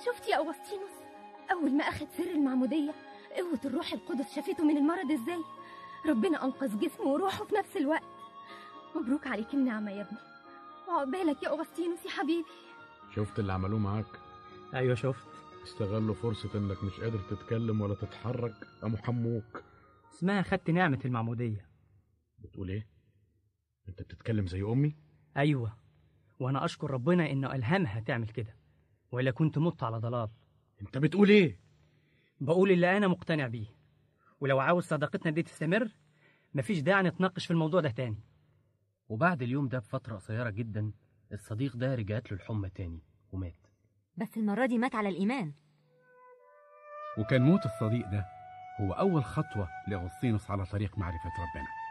شفت يا أغسطينوس أول ما أخد سر المعمودية قوة الروح القدس شافته من المرض إزاي ربنا أنقذ جسمه وروحه في نفس الوقت مبروك عليك النعمة يا ابني وعقبالك يا أغسطينوس يا حبيبي شفت اللي عملوه معاك ايوه شفت استغلوا فرصة انك مش قادر تتكلم ولا تتحرك قاموا حموك اسمها خدت نعمة المعمودية بتقول ايه انت بتتكلم زي امي ايوه وانا اشكر ربنا انه الهمها تعمل كده والا كنت مت على ضلال انت بتقول ايه بقول اللي انا مقتنع بيه ولو عاوز صداقتنا دي تستمر مفيش داعي نتناقش في الموضوع ده تاني وبعد اليوم ده بفترة قصيرة جدا الصديق ده رجعت له الحمى تاني ومات بس المرة دي مات على الإيمان وكان موت الصديق ده هو أول خطوة لأغسطينوس على طريق معرفة ربنا